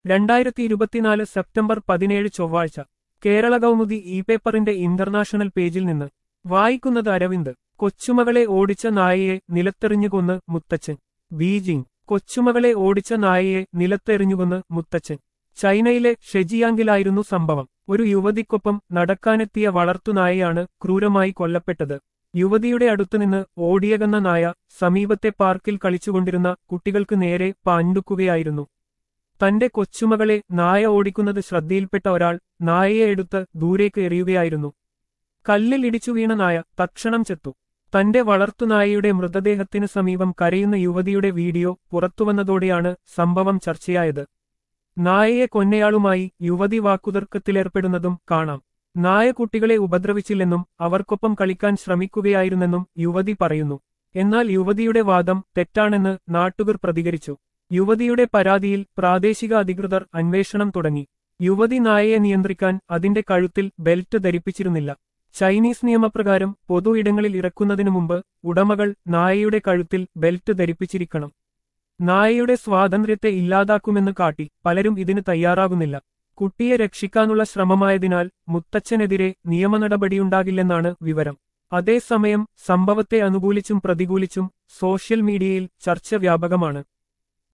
രണ്ടായിരത്തി ഇരുപത്തിനാല് സെപ്റ്റംബർ പതിനേഴ് ചൊവ്വാഴ്ച കേരള കൗമുദി ഇ പേപ്പറിന്റെ ഇന്റർനാഷണൽ പേജിൽ നിന്ന് വായിക്കുന്നത് അരവിന്ദ് കൊച്ചുമകളെ ഓടിച്ച നായയെ നിലത്തെറിഞ്ഞുകൊന്ന് മുത്തച്ഛൻ ബീജിംഗ് കൊച്ചുമകളെ ഓടിച്ച നായയെ നിലത്തെറിഞ്ഞുകൊന്ന് മുത്തച്ഛൻ ചൈനയിലെ ഷെജിയാങ്കിലായിരുന്നു സംഭവം ഒരു യുവതിക്കൊപ്പം നടക്കാനെത്തിയ വളർത്തുനായയാണ് ക്രൂരമായി കൊല്ലപ്പെട്ടത് യുവതിയുടെ അടുത്തുനിന്ന് ഓടിയകന്ന നായ സമീപത്തെ പാർക്കിൽ കളിച്ചുകൊണ്ടിരുന്ന കുട്ടികൾക്ക് നേരെ പാഞ്ഞുടുക്കുകയായിരുന്നു തന്റെ കൊച്ചുമകളെ നായ ഓടിക്കുന്നത് ശ്രദ്ധയിൽപ്പെട്ട ഒരാൾ നായയെ എടുത്ത് ദൂരേക്ക് എറിയുകയായിരുന്നു കല്ലിൽ ഇടിച്ചു വീണ നായ തക്ഷണം ചെത്തു തന്റെ വളർത്തുനായയുടെ മൃതദേഹത്തിന് സമീപം കരയുന്ന യുവതിയുടെ വീഡിയോ പുറത്തുവന്നതോടെയാണ് സംഭവം ചർച്ചയായത് നായയെ കൊന്നയാളുമായി യുവതി വാക്കുതർക്കത്തിലേർപ്പെടുന്നതും കാണാം നായ കുട്ടികളെ ഉപദ്രവിച്ചില്ലെന്നും അവർക്കൊപ്പം കളിക്കാൻ ശ്രമിക്കുകയായിരുന്നെന്നും യുവതി പറയുന്നു എന്നാൽ യുവതിയുടെ വാദം തെറ്റാണെന്ന് നാട്ടുകാർ പ്രതികരിച്ചു യുവതിയുടെ പരാതിയിൽ പ്രാദേശിക അധികൃതർ അന്വേഷണം തുടങ്ങി യുവതി നായയെ നിയന്ത്രിക്കാൻ അതിന്റെ കഴുത്തിൽ ബെൽറ്റ് ധരിപ്പിച്ചിരുന്നില്ല ചൈനീസ് നിയമപ്രകാരം പൊതു ഇടങ്ങളിൽ ഇറക്കുന്നതിനു മുമ്പ് ഉടമകൾ നായയുടെ കഴുത്തിൽ ബെൽറ്റ് ധരിപ്പിച്ചിരിക്കണം നായയുടെ സ്വാതന്ത്ര്യത്തെ ഇല്ലാതാക്കുമെന്ന് കാട്ടി പലരും ഇതിന് തയ്യാറാകുന്നില്ല കുട്ടിയെ രക്ഷിക്കാനുള്ള ശ്രമമായതിനാൽ മുത്തച്ഛനെതിരെ നിയമനടപടിയുണ്ടാകില്ലെന്നാണ് വിവരം അതേസമയം സംഭവത്തെ അനുകൂലിച്ചും പ്രതികൂലിച്ചും സോഷ്യൽ മീഡിയയിൽ ചർച്ച വ്യാപകമാണ്